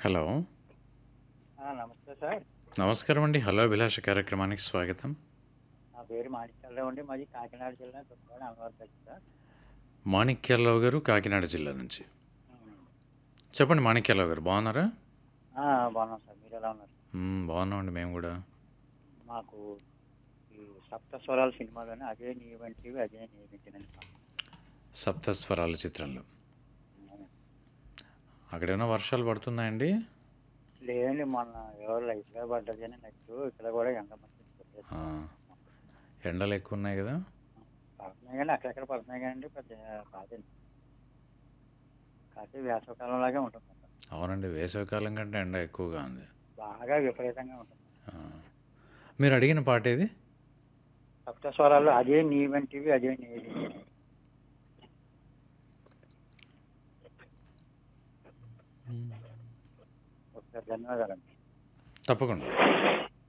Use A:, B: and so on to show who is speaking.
A: Hello
B: ఆ, నమస్తే sir
A: నమస్కారం అండి హలో అభిలాష కార్యక్రమానికి స్వాగతం
B: నా పేరు మాణిక్యాలరావు అండి మాది కాకినాడ జిల్లా దుర్గాడ అమరావతి దగ్గర సార్
A: మాణిక్యాలరావు గారు కాకినాడ జిల్లా నుంచి చెప్పండి మాణిక్యాలరావు గారు బాగున్నారా
B: ఆ, బాగున్నాం సార్ మీరు ఎలా ఉన్నారు
A: మ్మ్, బాగున్నామండి మేము కూడా
B: మాకు ఈ సప్త స్వరాల సినిమాలోనే అదే నీ వంటివి అదే నీ వింటినని
A: సప్తస్వరాల చిత్రంలో అక్కడేమైనా వర్షాలు పడుతున్నాయండి
B: లేదండి మొన్న ఎవరు లైట్గా పడ్డది అని నెక్స్ట్ ఇక్కడ కూడా ఎండ మంచి
A: ఆ, ఎండలు ఎక్కువ ఉన్నాయి కదా
B: పడుతున్నాయి కానీ అక్కడెక్కడ పడుతున్నాయి కానీ పెద్ద కాదండి కాకపోతే వేసవకాలంలాగే ఉంటుంది సార్.
A: అవునండి వేసవికాలం కంటే ఎండ ఎక్కువగా ఉంది
B: బాగా విపరీతంగా ఉంటుంది
A: ఆ, మీరు అడిగిన పాట ఏది
B: సప్త స్వరాల్లో అదే నీ వంటివి అదే నీ ఒకసారి ధన్యవాదాలండి
A: తప్పకుండా